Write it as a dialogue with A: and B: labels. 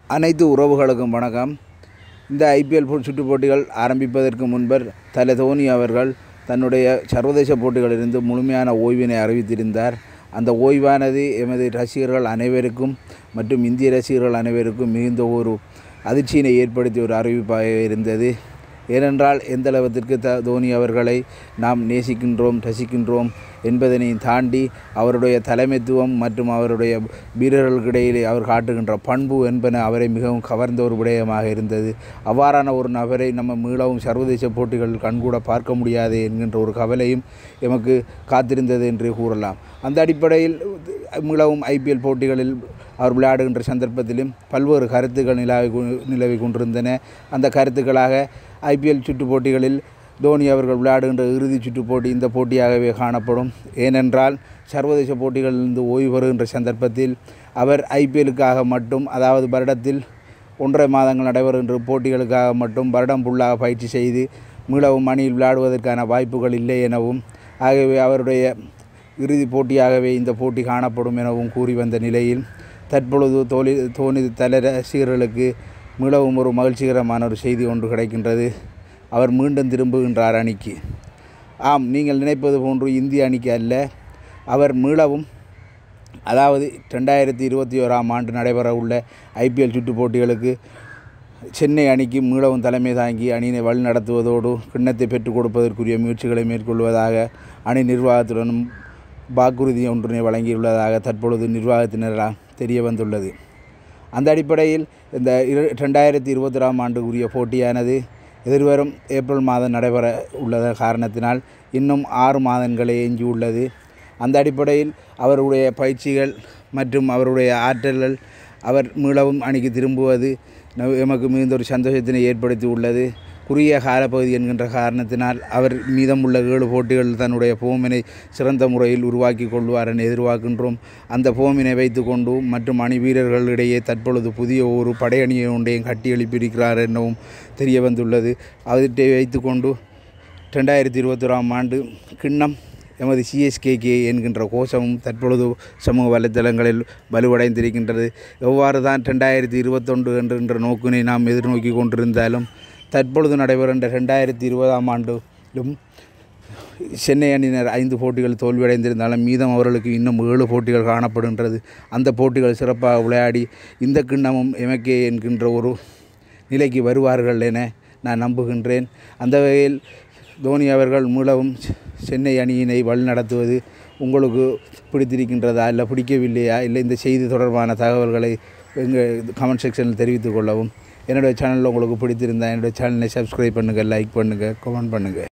A: அனைத்து உறவுகளுக்கும் வணக்கம் இந்த ஐபிஎல் சுற்று போட்டிகள் ஆரம்பிப்பதற்கு முன்பர் தலை தோனி அவர்கள் தன்னுடைய சர்வதேச போட்டிகளிலிருந்து முழுமையான ஓய்வினை அறிவித்திருந்தார் அந்த ஓய்வானது எமது ரசிகர்கள் அனைவருக்கும் மற்றும் இந்திய ரசிகர்கள் அனைவருக்கும் மிகுந்த ஒரு அதிர்ச்சியினை ஏற்படுத்திய ஒரு அறிவிப்பாக இருந்தது ஏனென்றால் எந்த அளவத்திற்கு த தோனி அவர்களை நாம் நேசிக்கின்றோம் ரசிக்கின்றோம் என்பதனை தாண்டி அவருடைய தலைமைத்துவம் மற்றும் அவருடைய வீரர்களுக்கிடையிலே அவர் காட்டுகின்ற பண்பு என்பன அவரை மிகவும் கவர்ந்த ஒரு விடயமாக இருந்தது அவ்வாறான ஒரு நபரை நம்ம மீளவும் சர்வதேச போட்டிகள் கண்கூட பார்க்க முடியாது என்கின்ற ஒரு கவலையும் எமக்கு காத்திருந்தது என்று கூறலாம் அந்த அடிப்படையில் மீளவும் ஐபிஎல் போட்டிகளில் அவர் விளையாடுகின்ற சந்தர்ப்பத்திலும் பல்வேறு கருத்துக்கள் நிலவி நிலவி கொண்டிருந்தன அந்த கருத்துக்களாக ஐபிஎல் சுற்று போட்டிகளில் தோனி அவர்கள் விளையாடுகின்ற இறுதி சுற்று போட்டி இந்த போட்டியாகவே காணப்படும் ஏனென்றால் சர்வதேச போட்டிகளிலிருந்து ஓய்வு பெறுகின்ற சந்தர்ப்பத்தில் அவர் ஐபிஎலுக்காக மட்டும் அதாவது வருடத்தில் ஒன்றரை மாதங்கள் நடைபெறுகின்ற போட்டிகளுக்காக மட்டும் வருடம் ஃபுல்லாக பயிற்சி செய்து மீளவும் அணியில் விளையாடுவதற்கான வாய்ப்புகள் இல்லை எனவும் ஆகவே அவருடைய இறுதிப் போட்டியாகவே இந்த போட்டி காணப்படும் எனவும் கூறி வந்த நிலையில் தற்பொழுது தோனி தோனி தல ரசிகர்களுக்கு மிகவும் ஒரு மகிழ்ச்சிகரமான ஒரு செய்தி ஒன்று கிடைக்கின்றது அவர் மீண்டும் திரும்புகின்றார் அணிக்கு ஆம் நீங்கள் நினைப்பது போன்று இந்திய அணிக்கு அல்ல அவர் மீளவும் அதாவது ரெண்டாயிரத்தி இருபத்தி ஓராம் ஆண்டு நடைபெற உள்ள ஐபிஎல் சுற்று போட்டிகளுக்கு சென்னை அணிக்கு மீளவும் தலைமை தாங்கி அணியினை வழிநடத்துவதோடு கிண்ணத்தை பெற்றுக் கொடுப்பதற்குரிய முயற்சிகளை மேற்கொள்வதாக அணி நிர்வாகத்துடனும் வாக்குறுதி ஒன்றினை வழங்கியுள்ளதாக தற்பொழுது நிர்வாகத்தினரால் தெரிய வந்துள்ளது அந்த அடிப்படையில் இந்த இரு ரெண்டாயிரத்தி இருபத்தொராம் ஆண்டு உரிய போட்டியானது எதிர்வரும் ஏப்ரல் மாதம் நடைபெற உள்ளத காரணத்தினால் இன்னும் ஆறு மாதங்களே எஞ்சி உள்ளது அந்த அடிப்படையில் அவருடைய பயிற்சிகள் மற்றும் அவருடைய ஆற்றல்கள் அவர் மீளவும் அணிக்கு திரும்புவது எமக்கு மிகுந்த ஒரு சந்தோஷத்தினை ஏற்படுத்தி உள்ளது குறுகிய காலப்பகுதி என்கின்ற காரணத்தினால் அவர் மீதமுள்ள ஏழு போட்டிகள் தன்னுடைய போமினை சிறந்த முறையில் உருவாக்கி கொள்வார் என எதிர்பார்க்கின்றோம் அந்த போமினை வைத்துக்கொண்டு மற்றும் அணி வீரர்களிடையே தற்பொழுது புதிய ஒரு படையணியை ஒன்றையும் கட்டி எழுப்பியிருக்கிறார் எனவும் தெரிய வந்துள்ளது அவற்றை வைத்துக்கொண்டு ரெண்டாயிரத்தி இருபத்தொராம் ஆண்டு கிண்ணம் எமது சிஎஸ்கேகே என்கின்ற கோஷமும் தற்பொழுது சமூக வலைத்தளங்களில் வலுவடைந்திருக்கின்றது எவ்வாறு தான் ரெண்டாயிரத்தி இருபத்தொன்று என்கின்ற நோக்கினை நாம் எதிர்நோக்கி கொண்டிருந்தாலும் தற்பொழுது நடைபெறுகின்ற ரெண்டாயிரத்தி இருபதாம் ஆண்டிலும் சென்னை அணியினர் ஐந்து போட்டிகள் தோல்வியடைந்திருந்தாலும் மீதம் அவர்களுக்கு இன்னும் ஏழு போட்டிகள் காணப்படுகின்றது அந்த போட்டிகள் சிறப்பாக விளையாடி இந்த கிண்ணமும் எமக்கே என்கின்ற ஒரு நிலைக்கு வருவார்கள் என நான் நம்புகின்றேன் அந்த வகையில் தோனி அவர்கள் மூலவும் சென்னை அணியினை வழிநடத்துவது உங்களுக்கு பிடித்திருக்கின்றதா இல்லை பிடிக்கவில்லையா இல்லை இந்த செய்தி தொடர்பான தகவல்களை எங்கள் கமெண்ட் செக்ஷனில் தெரிவித்துக் கொள்ளவும் என்னுடைய சேனலில் உங்களுக்கு பிடித்திருந்தால் என்னுடைய சேனலை சப்ஸ்கிரைப் பண்ணுங்கள் லைக் பண்ணுங்கள் கமெண்ட் பண்ணுங்கள்